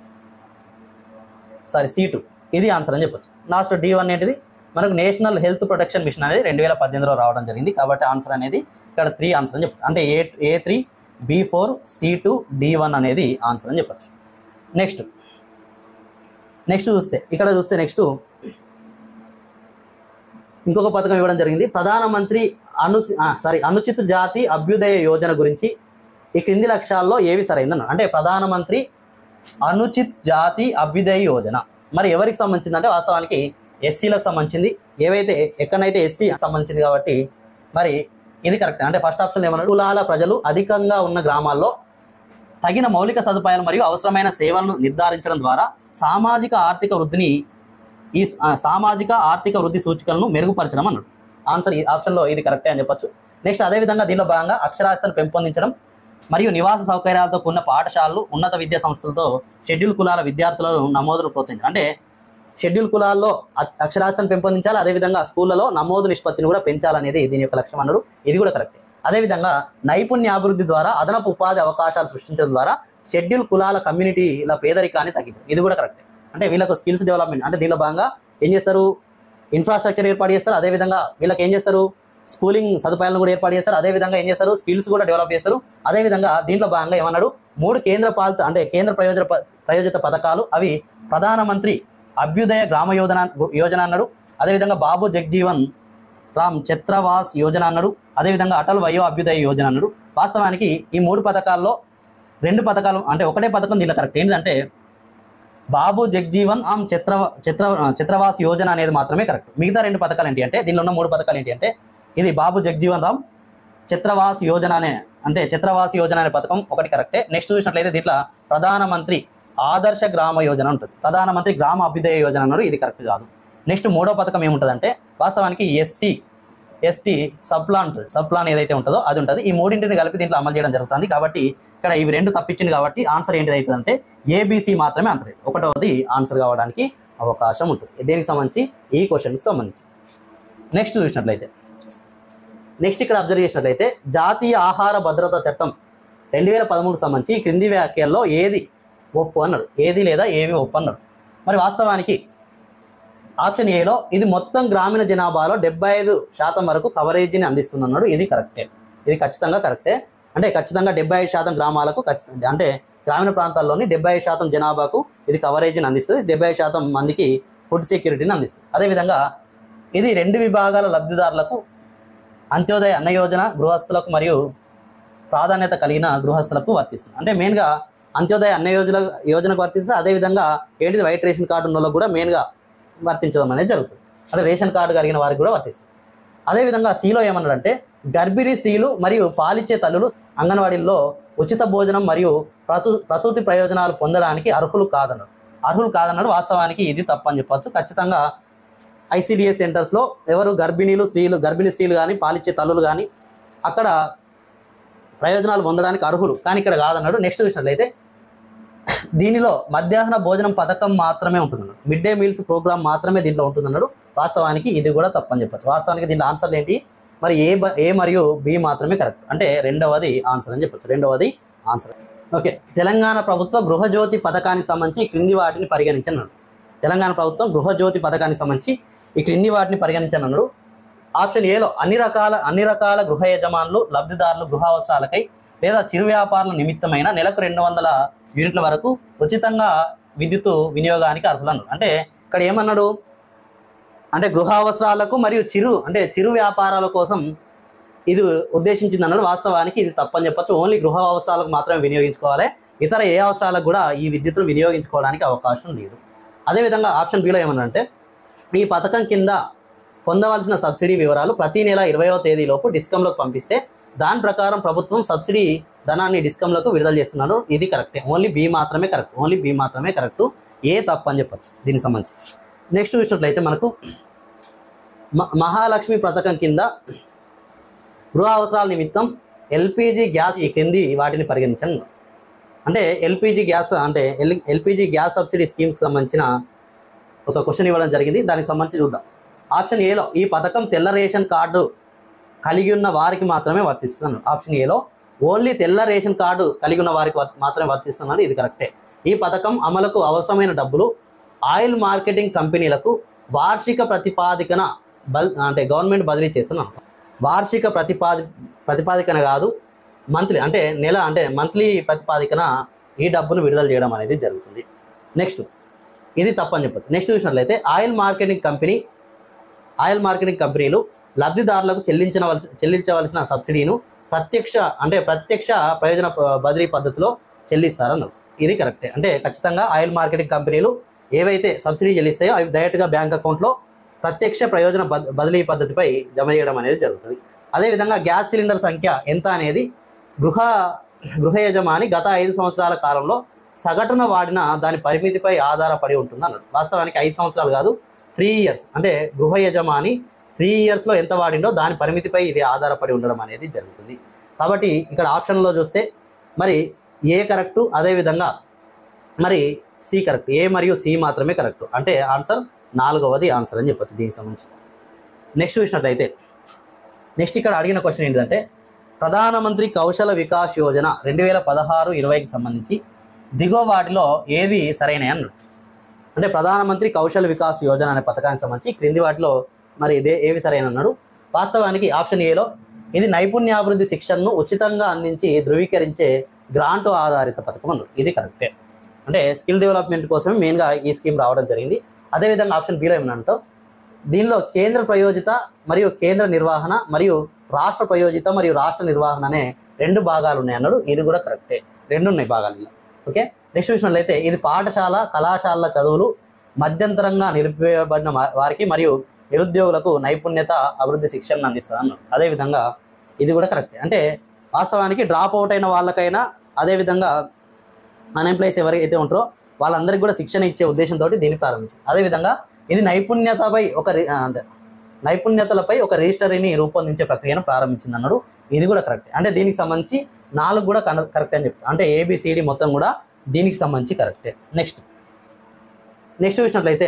sorry C two ఇది ఆన్సర్ అని చెప్పొచ్చు లాస్ట్ డి వన్ ఏంటిది మనకు నేషనల్ హెల్త్ ప్రొటెక్షన్ మిషన్ అనేది రెండు వేల పద్దెనిమిదిలో రావడం జరిగింది కాబట్టి ఆన్సర్ అనేది ఇక్కడ త్రీ ఆన్సర్ అని చెప్పచ్చు అంటే A A three B four C two D one అనేది ఆన్సర్ అని చెప్పచ్చు నెక్స్ట్ నెక్స్ట్ చూస్తే ఇక్కడ చూస్తే నెక్స్ట్ ఇంకొక పథకం ఇవ్వడం జరిగింది ప్రధానమంత్రి అను సారీ అనుచిత జాతి అభ్యుదయ యోజన గురించి ఈ క్రింది లక్ష్యాల్లో ఏవి సరైందన్న అంటే ప్రధానమంత్రి అనుచిత్ జాతి అభ్యుదయ యోజన మరి ఎవరికి సంబంధించింది అంటే వాస్తవానికి ఎస్సీలకు సంబంధించింది ఏవైతే ఎక్కడైతే ఎస్సీ సంబంధించింది కాబట్టి మరి ఇది కరెక్ట్ అంటే ఫస్ట్ ఆప్షన్ ఏమన్నాడు కులాల ప్రజలు అధికంగా ఉన్న గ్రామాల్లో తగిన మౌలిక సదుపాయాలు మరియు అవసరమైన సేవలను నిర్ధారించడం ద్వారా సామాజిక ఆర్థిక వృద్ధిని ఈ ఆ, సామాజిక ఆర్థిక వృద్ధి సూచికలను మెరుగుపరచడం అన్నాడు ఆన్సర్ ఈ ఆప్షన్లో ఇది కరెక్టే అని చెప్పొచ్చు నెక్స్ట్ అదేవిధంగా దీనిలో భాగంగా అక్షరాస్యతను పెంపొందించడం మరియు నివాస సౌకర్యాలతో కూడిన పాఠశాలలు ఉన్నత విద్యా సంస్థలతో షెడ్యూల్ కులాల విద్యార్థులను నమోదును ప్రోత్సహించాలి అంటే షెడ్యూల్ కులాల్లో అ- అక్షరాస్యతను పెంపొందించాలి అదేవిధంగా స్కూళ్ళలో నమోదు నిష్పత్తిని కూడా పెంచాలనేది దీని యొక్క లక్ష్యం అన్నాడు ఇది కూడా కరెక్టే అదేవిధంగా నైపుణ్యాభివృద్ధి ద్వారా అదనపు ఉపాధి అవకాశాలు సృష్టించడం ద్వారా షెడ్యూల్ కులాల కమ్యూనిటీల పేదరికాన్ని తగ్గించడం ఇది కూడా కరెక్టే అంటే వీళ్ళకు స్కిల్స్ డెవలప్మెంట్ అంటే దీనిలో భాగంగా ఏం చేస్తారు ఇన్ఫ్రాస్ట్రక్చర్ ఏర్పాటు చేస్తారు అదేవిధంగా వీళ్ళకి ఏం చేస్తారు స్కూలింగ్ సదుపాయాలను కూడా ఏర్పాటు చేస్తారు అదేవిధంగా ఏం చేస్తారు స్కిల్స్ కూడా డెవలప్ చేస్తారు అదేవిధంగా దీంట్లో భాగంగా ఏమన్నాడు మూడు కేంద్ర పాలిత అంటే కేంద్ర ప్రయోజన ప- ప్రయోజిత పథకాలు అవి ప్రధానమంత్రి అభ్యుదయ గ్రామ యోజన యోజన అన్నాడు అదేవిధంగా బాబు జగ్జీవన్ రామ్ ఛత్రవాస్ యోజన అన్నాడు అదేవిధంగా అటల్ వయో అభ్యుదయ యోజన అన్నాడు వాస్తవానికి ఈ మూడు పథకాల్లో రెండు పథకాలు అంటే ఒకటే పథకం దీనిలో కరెక్ట్ ఏంటంటే బాబు జగ్జీవన్ ఆమ్ చిత్ర చిత్ర చిత్రవాస్ యోజన అనేది మాత్రమే కరెక్ట్ మిగతా రెండు పథకాలు ఏంటి అంటే దీనిలో ఉన్న మూడు పథకాలు ఏంటి అంటే ఇది బాబు జగ్జీవన్ రామ్ చిత్రవాస్ యోజన అనే అంటే చిత్రవాస్ యోజన అనే పథకం ఒకటి కరెక్టే నెక్స్ట్ చూసినట్లయితే దీంట్లో ప్రధానమంత్రి ఆదర్శ గ్రామ యోజన ఉంటుంది ప్రధానమంత్రి గ్రామ అభ్యుదయ యోజన అన్నారు ఇది కరెక్ట్ కాదు నెక్స్ట్ మూడో పథకం ఏముంటుందంటే వాస్తవానికి ఎస్సీ ఎస్టీ సబ్ ప్లాన్ ఉంటుంది సబ్ ప్లాన్ ఏదైతే ఉంటుందో అది ఉంటుంది ఈ మూడింటిని కలిపి దీంట్లో అమలు చేయడం జరుగుతుంది కాబట్టి ఇక్కడ ఇవి రెండు తప్పించింది కాబట్టి ఆన్సర్ ఏంటిది అవుతుందంటే ఏబీసీ మాత్రమే ఆన్సర్ అవుతుంది ఒకటవది ఆన్సర్ కావడానికి అవకాశం ఉంటుంది దేనికి సంబంధించి ఈ క్వశ్చన్కి సంబంధించి నెక్స్ట్ చూసినట్లయితే నెక్స్ట్ ఇక్కడ అబ్జర్వ్ చేసినట్లయితే జాతీయ ఆహార భద్రతా చట్టం రెండు వేల పదమూడుకు సంబంధించి ఈ క్రింది వ్యాఖ్యల్లో ఏది ఒప్పు అన్నాడు ఏది లేదా ఏవి ఒప్పు అన్నాడు మరి వాస్తవానికి ఆప్షన్ ఏలో ఇది మొత్తం గ్రామీణ జనాభాలో డెబ్బై ఐదు శాతం వరకు కవరేజీని అందిస్తుందన్నాడు ఇది కరెక్టే ఇది ఖచ్చితంగా కరెక్టే అంటే ఖచ్చితంగా డెబ్బై ఐదు శాతం గ్రామాలకు ఖచ్చితంగా అంటే గ్రామీణ ప్రాంతాల్లోని డెబ్బై ఐదు శాతం జనాభాకు ఇది కవరేజీని అందిస్తుంది డెబ్బై ఐదు శాతం మందికి ఫుడ్ సెక్యూరిటీని అందిస్తుంది అదేవిధంగా ఇది రెండు విభాగాల లబ్ధిదారులకు అంత్యోదయ అన్న యోజన గృహస్థులకు మరియు ప్రాధాన్యత కలిగిన గృహస్థులకు వర్తిస్తుంది అంటే మెయిన్గా అంత్యోదయ అన్న యోజన యోజనకు వర్తిస్తుంది అదేవిధంగా ఏంటిది వైట్ రేషన్ కార్డు ఉన్న వాళ్ళకు కూడా మెయిన్గా వర్తించడం అనేది జరుగుతుంది అంటే రేషన్ కార్డు కలిగిన వారికి కూడా వర్తిస్తుంది అదేవిధంగా సిలో ఏమన్నాడంటే గర్భిణీ స్త్రీలు మరియు పాలిచ్చే తల్లులు అంగన్వాడీల్లో ఉచిత భోజనం మరియు ప్రసూ ప్రసూతి ప్రయోజనాలు పొందడానికి అర్హులు కాదన్నాడు అర్హులు కాదన్నాడు వాస్తవానికి ఇది తప్పని చెప్పొచ్చు ఖచ్చితంగా ఐసిడిఎస్ సెంటర్స్లో ఎవరు గర్భిణీలు స్త్రీలు గర్భిణీ స్త్రీలు కానీ పాలిచ్చే తల్లులు కానీ అక్కడ ప్రయోజనాలు పొందడానికి అర్హులు కానీ ఇక్కడ కాదన్నాడు నెక్స్ట్ చూసినట్లయితే దీనిలో మధ్యాహ్న భోజనం పథకం మాత్రమే ఉంటుందన్నాడు మిడ్ డే మీల్స్ ప్రోగ్రామ్ మాత్రమే దీంట్లో ఉంటుందన్నాడు వాస్తవానికి ఇది కూడా తప్పని చెప్పచ్చు వాస్తవానికి దీంట్లో ఆన్సర్లు ఏంటి మరి ఏ బ- ఏ మరియు బి మాత్రమే కరెక్ట్ అంటే రెండవది ఆన్సర్ అని చెప్పొచ్చు రెండవది ఆన్సర్ ఓకే తెలంగాణ ప్రభుత్వ గృహజ్యోతి పథకానికి సంబంధించి ఈ క్రింది వాటిని పరిగణించన్నాడు తెలంగాణ ప్రభుత్వం గృహజ్యోతి పథకానికి సంబంధించి ఈ క్రింది వాటిని పరిగణించనన్నాడు ఆప్షన్ ఏలో అన్ని రకాల అన్ని రకాల గృహ యజమానులు లబ్ధిదారులు గృహ అవసరాలకై లేదా చిరు వ్యాపారాల నిమిత్తమైన నెలకు రెండు వందల యూనిట్ల వరకు ఉచితంగా విద్యుత్ వినియోగానికి అర్హులను అంటే ఇక్కడ ఏమన్నాడు అంటే గృహ అవసరాలకు మరియు చిరు అంటే చిరు వ్యాపారాల కోసం ఇది ఉద్దేశించింది అన్నాడు వాస్తవానికి ఇది తప్పని చెప్పొచ్చు ఓన్లీ గృహ అవసరాలకు మాత్రమే వినియోగించుకోవాలి ఇతర ఏ అవసరాలకు కూడా ఈ విద్యుత్తును వినియోగించుకోవడానికి అవకాశం లేదు అదేవిధంగా ఆప్షన్ బిలో ఏమన్నంటే ఈ పథకం కింద పొందవలసిన సబ్సిడీ వివరాలు ప్రతి నెల ఇరవయో తేదీలోపు డిస్కంలోకి పంపిస్తే దాని ప్రకారం ప్రభుత్వం సబ్సిడీ ధనాన్ని డిస్కంలకు విడుదల చేస్తున్నాడు ఇది కరెక్టే ఓన్లీ బి మాత్రమే కరెక్ట్ ఓన్లీ బి మాత్రమే కరెక్ట్ ఏ తప్పు అని చెప్పచ్చు దీనికి సంబంధించి నెక్స్ట్ చూసినట్లయితే మనకు మ- మహాలక్ష్మి పథకం కింద గృహ అవసరాల నిమిత్తం ఎల్పిజి గ్యాస్ ఈ కింది వాటిని పరిగణించండి అంటే ఎల్పిజి గ్యాస్ అంటే L LPG gas subsidy schemes సంబంధించిన ఒక క్వశ్చన్ ఇవ్వడం జరిగింది దానికి సంబంధించి చూద్దాం ఆప్షన్ ఏలో ఈ పథకం తెల్ల రేషన్ కార్డు కలిగి ఉన్న వారికి మాత్రమే వర్తిస్తున్నాను ఆప్షన్ ఏలో ఓన్లీ తెల్ల రేషన్ కార్డు కలిగి ఉన్న వారికి వర్- మాత్రమే వర్తిస్తున్నాను ఇది కరెక్టే ఈ పథకం అమలుకు అవసరమైన డబ్బులు ఆయిల్ మార్కెటింగ్ కంపెనీలకు వార్షిక ప్రతిపాదికన బల్ అంటే గవర్నమెంట్ బదిలీ చేస్తున్నాను వార్షిక ప్రతిపాది ప్రతిపాదికన కాదు మంత్లీ అంటే నెల అంటే మంత్లీ ప్రతిపాదికన ఈ డబ్బును విడుదల చేయడం అనేది జరుగుతుంది నెక్స్ట్ ఇది తప్పని చెప్పచ్చు నెక్స్ట్ చూసినట్లయితే oil marketing company oil marketing కంపెనీలు లబ్ధిదారులకు చెల్లించవలసి చెల్లించవలసిన సబ్సిడీను ప్రత్యక్ష అంటే ప్రత్యక్ష ప్రయోజన ప- బదిలీ పద్ధతిలో చెల్లిస్తారన్నారు ఇది కరెక్టే అంటే ఖచ్చితంగా ఆయిల్ మార్కెటింగ్ కంపెనీలు ఏవైతే సబ్సిడీ చెల్లిస్తాయో అవి డైరెక్ట్గా బ్యాంక్ అకౌంట్లో ప్రత్యక్ష ప్రయోజన బద్- బదిలీ పద్ధతిపై జమ చేయడం అనేది జరుగుతుంది అదేవిధంగా గ్యాస్ సిలిండర్ సంఖ్య ఎంత అనేది గృహ గృహ యజమాని గత ఐదు సంవత్సరాల కాలంలో సగటున వాడిన దాని పరిమితిపై ఆధారపడి ఉంటుంది అన్నారు వాస్తవానికి ఐదు సంవత్సరాలు కాదు త్రీ ఇయర్స్ అంటే గృహ యజమాని త్రీ ఇయర్స్లో ఎంత వాడిండో దాని పరిమితిపై ఇది ఆధారపడి ఉండడం అనేది జరుగుతుంది కాబట్టి ఇక్కడ ఆప్షన్లో చూస్తే మరి ఏ కరెక్టు అదేవిధంగా మరి సి కరెక్ట్ ఏ మరియు సి మాత్రమే కరెక్ట్ అంటే ఆన్సర్ నాలుగవది ఆన్సర్ అని చెప్పొచ్చు దీనికి సంబంధించి నెక్స్ట్ చూసినట్లయితే నెక్స్ట్ ఇక్కడ అడిగిన క్వశ్చన్ ఏంటంటే ప్రధానమంత్రి కౌశల వికాస్ యోజన రెండు వేల పదహారు ఇరవైకి సంబంధించి దిగువ వాటిలో ఏవి సరైనవి అన్నాడు అంటే ప్రధానమంత్రి కౌశల్ వికాస్ యోజన అనే పథకానికి సంబంధించి క్రింది వాటిలో మరి ఇదే ఏవి సరైన అన్నాడు వాస్తవానికి ఆప్షన్ ఏలో ఇది నైపుణ్యాభివృద్ధి శిక్షణను ఉచితంగా అందించి ధృవీకరించే గ్రాంటు ఆధారిత పథకం అన్నాడు ఇది కరెక్టే అంటే స్కిల్ డెవలప్మెంట్ కోసమే మెయిన్గా ఈ స్కీమ్ రావడం జరిగింది అదేవిధంగా ఆప్షన్ బీలో ఏమన్నంటో దీనిలో కేంద్ర ప్రయోజిత మరియు కేంద్ర నిర్వహణ మరియు రాష్ట్ర ప్రయోజిత మరియు రాష్ట్ర నిర్వహణ అనే రెండు భాగాలు ఉన్నాయి అన్నాడు ఇది కూడా కరెక్టే రెండు ఉన్నాయి భాగాలు ఇలా ఓకే నెక్స్ట్ చూసినట్లయితే ఇది పాఠశాల కళాశాలల చదువులు మధ్యంతరంగా నిలిపివేయబడిన వా- వారికి మరియు నిరుద్యోగులకు నైపుణ్యత అభివృద్ధి శిక్షణను అందిస్తుంది అన్నాడు అదేవిధంగా ఇది కూడా కరెక్టే అంటే వాస్తవానికి డ్రాప్ అవుట్ అయిన వాళ్ళకైనా అదేవిధంగా అన్ఎంప్లాయీస్ ఎవరైతే ఉంటారో వాళ్ళందరికీ కూడా శిక్షణ ఇచ్చే ఉద్దేశంతో దీన్ని ప్రారంభించింది అదేవిధంగా ఇది నైపుణ్యతపై ఒక రి- ఆ, అంటే నైపుణ్యతలపై ఒక రిజిస్టరీని రూపొందించే ప్రక్రియను ప్రారంభించింది అన్నాడు ఇది కూడా కరెక్ట్ అంటే దీనికి సంబంధించి నాలుగు కూడా కరెక్ట్ అని చెప్తాను అంటే ఏబిసిడి మొత్తం కూడా దీనికి సంబంధించి కరెక్టే నెక్స్ట్ నెక్స్ట్ చూసినట్లయితే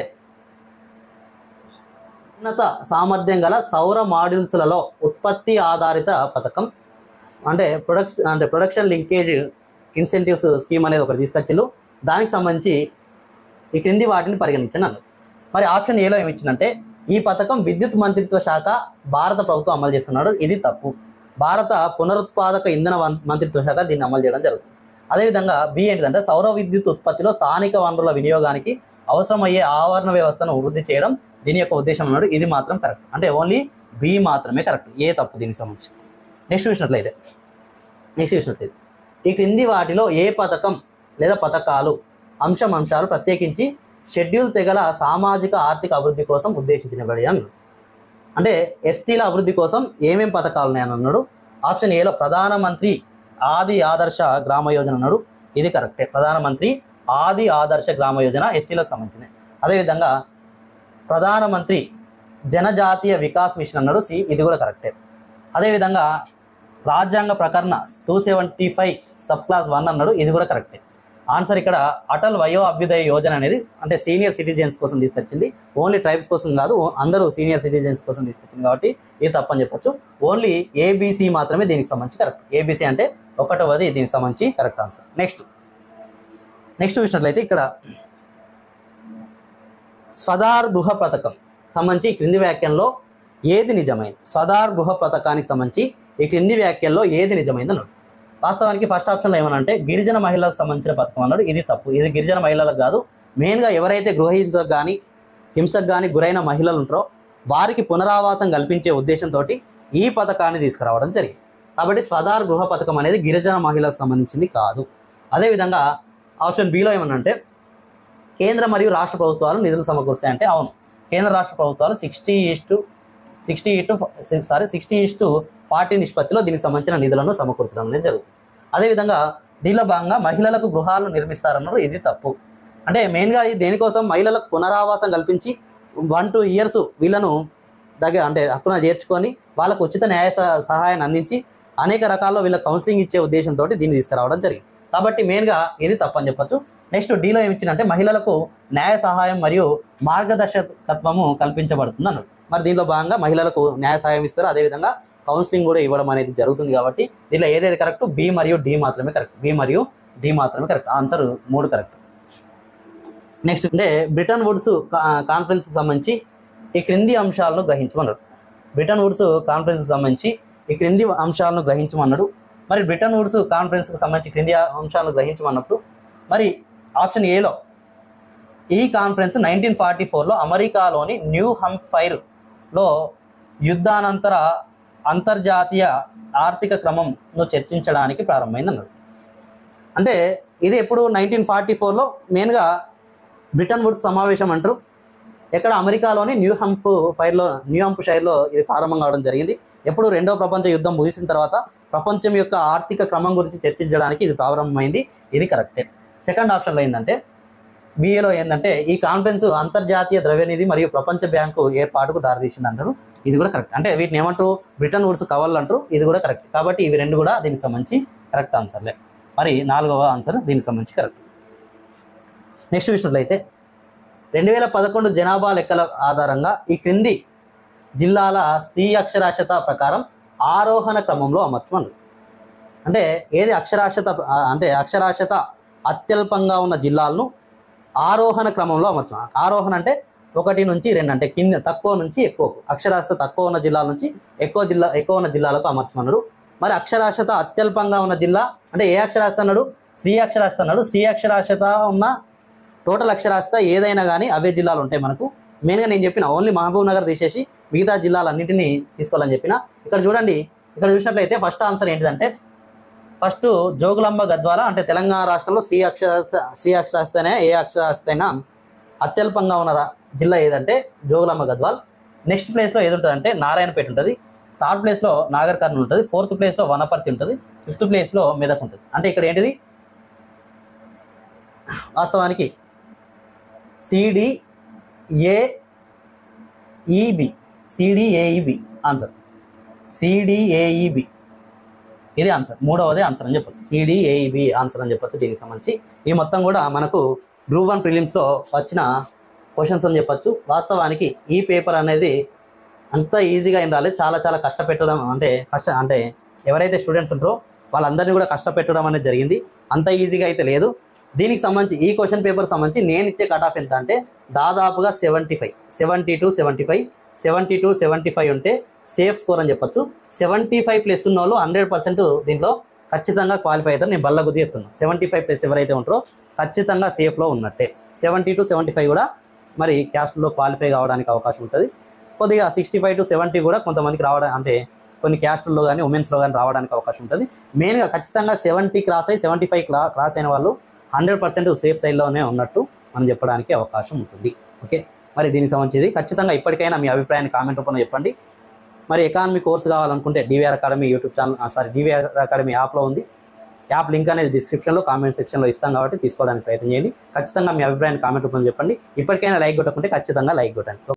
ఉన్నత సామర్థ్యం గల సౌర మాడ్యూల్స్లలో ఉత్పత్తి ఆధారిత పథకం అంటే ప్రొడక్షన్ అంటే ప్రొడక్షన్ లింకేజ్ ఇన్సెంటివ్స్ స్కీమ్ అనేది ఒకటి తీసుకొచ్చిళ్ళు దానికి సంబంధించి ఈ క్రింది వాటిని పరిగణించండి అన్నారు మరి ఆప్షన్ ఏలో ఏమి ఇచ్చిందంటే ఈ పథకం విద్యుత్ మంత్రిత్వ శాఖ భారత ప్రభుత్వం అమలు చేస్తున్నాడు ఇది తప్పు భారత పునరుత్పాదక ఇంధన వం- మంత్రిత్వ శాఖ దీన్ని అమలు చేయడం జరుగుతుంది అదేవిధంగా బి ఏంటిదంటే సౌర విద్యుత్ ఉత్పత్తిలో స్థానిక వనరుల వినియోగానికి అవసరమయ్యే ఆవరణ వ్యవస్థను వృద్ధి చేయడం దీని యొక్క ఉద్దేశం అన్నాడు ఇది మాత్రం కరెక్ట్ అంటే ఓన్లీ బి మాత్రమే కరెక్ట్ ఏ తప్పు దీనికి సంబంధించి నెక్స్ట్ చూసినట్లయితే నెక్స్ట్ చూసినట్లయితే ఈ క్రింది వాటిలో ఏ పథకం లేదా పథకాలు అంశం అంశాలు ప్రత్యేకించి షెడ్యూల్ తెగల సామాజిక ఆర్థిక అభివృద్ధి కోసం ఉద్దేశించినబడి అన్నాడు అంటే ఎస్టీల అభివృద్ధి కోసం ఏమేం పథకాలు ఉన్నాయని అన్నాడు ఆప్షన్ ఏలో ప్రధానమంత్రి ఆది ఆదర్శ గ్రామ యోజన అన్నాడు ఇది కరెక్టే ప్రధానమంత్రి ఆది ఆదర్శ గ్రామ యోజన ఎస్టీలకు సంబంధించింది అదేవిధంగా ప్రధానమంత్రి జనజాతీయ వికాస్ మిషన్ అన్నాడు సి ఇది కూడా కరెక్టే అదేవిధంగా రాజ్యాంగ ప్రకరణ two seventy five sub clause one అన్నాడు ఇది కూడా కరెక్టే ఆన్సర్ ఇక్కడ అటల్ వయో అభ్యుదయ యోజన అనేది అంటే సీనియర్ సిటిజన్స్ కోసం తీసుకొచ్చింది ఓన్లీ ట్రైబ్స్ కోసం కాదు ఓ- అందరూ సీనియర్ సిటిజన్స్ కోసం తీసుకొచ్చింది కాబట్టి ఇది తప్పని చెప్పొచ్చు ఓన్లీ ఏబిసి మాత్రమే దీనికి సంబంధించి కరెక్ట్ ఏబిసి అంటే ఒకటవది దీనికి సంబంధించి కరెక్ట్ ఆన్సర్ నెక్స్ట్ నెక్స్ట్ చూసినట్లయితే ఇక్కడ స్వదార్ గృహ పథకం సంబంధించి ఈ క్రింది వ్యాఖ్యల్లో ఏది నిజమైంది స్వదార్ గృహ పథకానికి సంబంధించి ఈ క్రింది వ్యాఖ్యల్లో ఏది నిజమైంది అన్నాడు వాస్తవానికి ఫస్ట్ ఆప్షన్లో ఏమనంటే గిరిజన మహిళలకు సంబంధించిన పథకం అన్నాడు ఇది తప్పు ఇది గిరిజన మహిళలకు కాదు మెయిన్గా ఎవరైతే గృహహింసకు కానీ హింసకు కానీ గురైన మహిళలు ఉంటారో వారికి పునరావాసం కల్పించే ఉద్దేశంతో ఈ పథకాన్ని తీసుకురావడం జరిగింది కాబట్టి స్వదార్ గృహ పథకం అనేది గిరిజన మహిళలకు సంబంధించింది కాదు అదేవిధంగా ఆప్షన్ బిలో ఏమనంటే కేంద్ర మరియు రాష్ట్ర ప్రభుత్వాలు నిధులు సమకూరుస్తాయంటే అవును కేంద్ర రాష్ట్ర ప్రభుత్వాలు సిక్స్టీ ఈస్టు సిక్స్టీ ఇటు సారీ సిక్స్టీ ఈస్టు ఫార్టీ నిష్పత్తిలో దీనికి సంబంధించిన నిధులను సమకూర్చడం అనేది జరుగుతుంది అదేవిధంగా దీనిలో భాగంగా మహిళలకు గృహాలను నిర్మిస్తారన్నారు ఇది తప్పు అంటే మెయిన్గా ఇది దేనికోసం మహిళలకు పునరావాసం కల్పించి వన్ టూ ఇయర్స్ వీళ్ళను దగ్గర అంటే హక్కున చేర్చుకొని వాళ్ళకు ఉచిత న్యాయ సహ- సహాయాన్ని అందించి అనేక రకాల్లో వీళ్ళకి కౌన్సిలింగ్ ఇచ్చే ఉద్దేశంతో దీన్ని తీసుకురావడం జరిగింది కాబట్టి మెయిన్గా ఇది తప్పని చెప్పొచ్చు నెక్స్ట్ డీలో ఏమి ఇచ్చిందంటే మహిళలకు న్యాయ సహాయం మరియు మార్గదర్శకత్వము కల్పించబడుతుంది అన్నాడు మరి దీనిలో భాగంగా మహిళలకు న్యాయ సహాయం ఇస్తారు అదేవిధంగా కౌన్సిలింగ్ కూడా ఇవ్వడం అనేది జరుగుతుంది కాబట్టి దీనిలో ఏదైతే కరెక్ట్ బి మరియు డి మాత్రమే కరెక్ట్ బి మరియు డి మాత్రమే కరెక్ట్ ఆన్సర్ మూడు కరెక్ట్ నెక్స్ట్ అంటే బ్రిటన్ వుడ్స్ కాన్ఫరెన్స్ సంబంధించి ఈ క్రింది అంశాలను గ్రహించమన్నాడు బ్రిటన్ వుడ్స్ కాన్ఫరెన్స్ సంబంధించి ఈ క్రింది అంశాలను గ్రహించమన్నాడు మరి బ్రిటన్ వుడ్స్ కాన్ఫరెన్స్కి సంబంధించి క్రింది అంశాలను గ్రహించమన్నప్పుడు మరి ఆప్షన్ ఏలో ఈ కాన్ఫరెన్స్ నైన్టీన్ ఫార్టీ ఫోర్లో అమెరికాలోని న్యూ హంఫైర్లో యుద్ధానంతర అంతర్జాతీయ ఆర్థిక క్రమంను చర్చించడానికి ప్రారంభమైంది అన్నాడు అంటే ఇది ఎప్పుడు నైన్టీన్ ఫార్టీ ఫోర్లో మెయిన్గా బ్రిటన్ వుడ్స్ సమావేశం అంటారు ఎక్కడ అమెరికాలోని న్యూ హంప్ ఫైర్లో న్యూ హంప్ షైర్లో ఇది ప్రారంభం కావడం జరిగింది ఎప్పుడు రెండవ ప్రపంచ యుద్ధం ముగిసిన తర్వాత ప్రపంచం యొక్క ఆర్థిక క్రమం గురించి చర్చించడానికి ఇది ప్రారంభమైంది ఇది కరెక్టే సెకండ్ ఆప్షన్లో ఏంటంటే బిఏలో ఏంటంటే ఈ కాన్ఫరెన్స్ అంతర్జాతీయ ద్రవ్యనిధి మరియు ప్రపంచ బ్యాంకు ఏర్పాటుకు దారితీసింది అంటారు ఇది కూడా కరెక్ట్ అంటే వీటిని ఏమంటారు బ్రిటన్ వుడ్స్ కవర్లు అంటారు ఇది కూడా కరెక్ట్ కాబట్టి ఇవి రెండు కూడా దీనికి సంబంధించి కరెక్ట్ ఆన్సర్లే మరి నాలుగవ ఆన్సర్ దీనికి సంబంధించి కరెక్ట్ నెక్స్ట్ చూసినట్లయితే రెండు వేల పదకొండు జనాభా లెక్కల ఆధారంగా ఈ క్రింది జిల్లాల సి అక్షరాస్యత ప్రకారం ఆరోహణ క్రమంలో అమర్చమన్నారు అంటే ఏది అక్షరాస్యత ఆ, అంటే అక్షరాస్యత అత్యల్పంగా ఉన్న జిల్లాలను ఆరోహణ క్రమంలో అమర్చం ఆరోహణ అంటే ఒకటి నుంచి రెండు అంటే కింద తక్కువ నుంచి ఎక్కువ అక్షరాస్యత తక్కువ ఉన్న జిల్లాల నుంచి ఎక్కువ జిల్లా ఎక్కువ ఉన్న జిల్లాలకు అమర్చమన్నాడు మరి అక్షరాస్యత అత్యల్పంగా ఉన్న జిల్లా అంటే ఏ అక్షరాస్యత అన్నాడు శ్రీ అక్షరాస్యత అన్నాడు శ్రీ అక్షరాస్యత ఉన్న టోటల్ అక్షరాస్యత ఏదైనా కానీ అవే జిల్లాలు ఉంటాయి మనకు మెయిన్గా నేను చెప్పిన ఓన్లీ మహబూబ్ నగర్ తీసేసి మిగతా జిల్లాలన్నింటినీ తీసుకోవాలని చెప్పిన ఇక్కడ చూడండి ఇక్కడ చూసినట్లయితే ఫస్ట్ ఆన్సర్ ఏంటిదంటే ఫస్ట్ జోగులాంబ గద్వాల అంటే తెలంగాణ రాష్ట్రంలో శ్రీ అక్షరాస్యత శ్రీ అక్షరాస్యతనే ఏ అక్షరాస్యత అయినా అత్యల్పంగా ఉన్న రా- జిల్లా ఏదంటే జోగులాంబ గద్వాల్ నెక్స్ట్ ప్లేస్లో ఏది ఉంటుందంటే నారాయణపేట ఉంటుంది థర్డ్ ప్లేస్లో నాగర్ కర్నూలు ఉంటుంది ఫోర్త్ ప్లేస్లో వనపర్తి ఉంటుంది ఫిఫ్త్ ప్లేస్లో మెదక్ ఉంటుంది అంటే ఇక్కడ ఏంటిది వాస్తవానికి సిడిఏఈబి సిడిఏఈబి ఆన్సర్ సిడిఏఈబి ఇది ఆన్సర్ మూడవది ఆన్సర్ అని చెప్పొచ్చు సిడిఏఈబి ఆన్సర్ అని చెప్పొచ్చు దీనికి సంబంధించి ఈ మొత్తం కూడా మనకు గ్రూప్ వన్ ప్రిలిమ్స్లో వచ్చిన క్వశ్చన్స్ అని చెప్పొచ్చు వాస్తవానికి ఈ పేపర్ అనేది అంత ఈజీగా ఏం రాలేదు చాలా చాలా కష్టపెట్టడం అంటే కష్ట అంటే ఎవరైతే స్టూడెంట్స్ ఉంటారో వాళ్ళందరినీ కూడా కష్టపెట్టడం అనేది జరిగింది అంత ఈజీగా అయితే లేదు దీనికి సంబంధించి ఈ క్వశ్చన్ పేపర్ సంబంధించి నేను ఇచ్చే కట్ ఆఫ్ ఎంత అంటే దాదాపుగా seventy five seventy to seventy five seventy to seventy five ఉంటే సేఫ్ స్కోర్ అని చెప్పొచ్చు సెవెంటీ ఫైవ్ ప్లస్ ఉన్న వాళ్ళు హండ్రెడ్ పర్సెంట్ దీంట్లో ఖచ్చితంగా క్వాలిఫై అవుతారు నేను బల్ల గుద్ది చెప్తున్నాను సెవెంటీ ఫైవ్ ప్లస్ ఎవరైతే ఉంటారో ఖచ్చితంగా సేఫ్లో ఉన్నట్టే సెవెంటీ టు సెవెంటీ ఫైవ్ కూడా మరి క్యాస్ట్లో క్వాలిఫై కావడానికి అవకాశం ఉంటుంది కొద్దిగా సిక్స్టీ ఫైవ్ టు సెవెంటీ కూడా కొంతమందికి రావడం అంటే కొన్ని క్యాస్టుల్లో కానీ ఉమెన్స్లో కానీ రావడానికి అవకాశం ఉంటుంది మెయిన్గా ఖచ్చితంగా సెవెంటీ క్రాస్ అయ్యి సెవెంటీ ఫైవ్ క్లా క్రాస్ అయిన వాళ్ళు హండ్రెడ్ పర్సెంట్ సేఫ్ సైడ్లోనే ఉన్నట్టు మనం చెప్పడానికి అవకాశం ఉంటుంది ఓకే మరి దీనికి సంబంధించి ఖచ్చితంగా ఇప్పటికైనా మీ అభిప్రాయాన్ని కామెంట్ రూపంలో చెప్పండి మరి ఎకానమీ కోర్స్ కావాలనుకుంటే DVR academy YouTube channel sorry DVR academy యాప్లో ఉంది యాప్ లింక్ అనేది డిస్క్రిప్షన్లో కామెంట్ సెక్షన్లో ఇస్తాం కాబట్టి తీసుకోవడానికి ప్రయత్నం చేయండి ఖచ్చితంగా మీ అభిప్రాయాన్ని కామెంట్ రూపంలో చెప్పండి ఇప్పటికైనా లైక్ కొట్టకుంటే ఖచ్చితంగా లైక్ కొట్టండి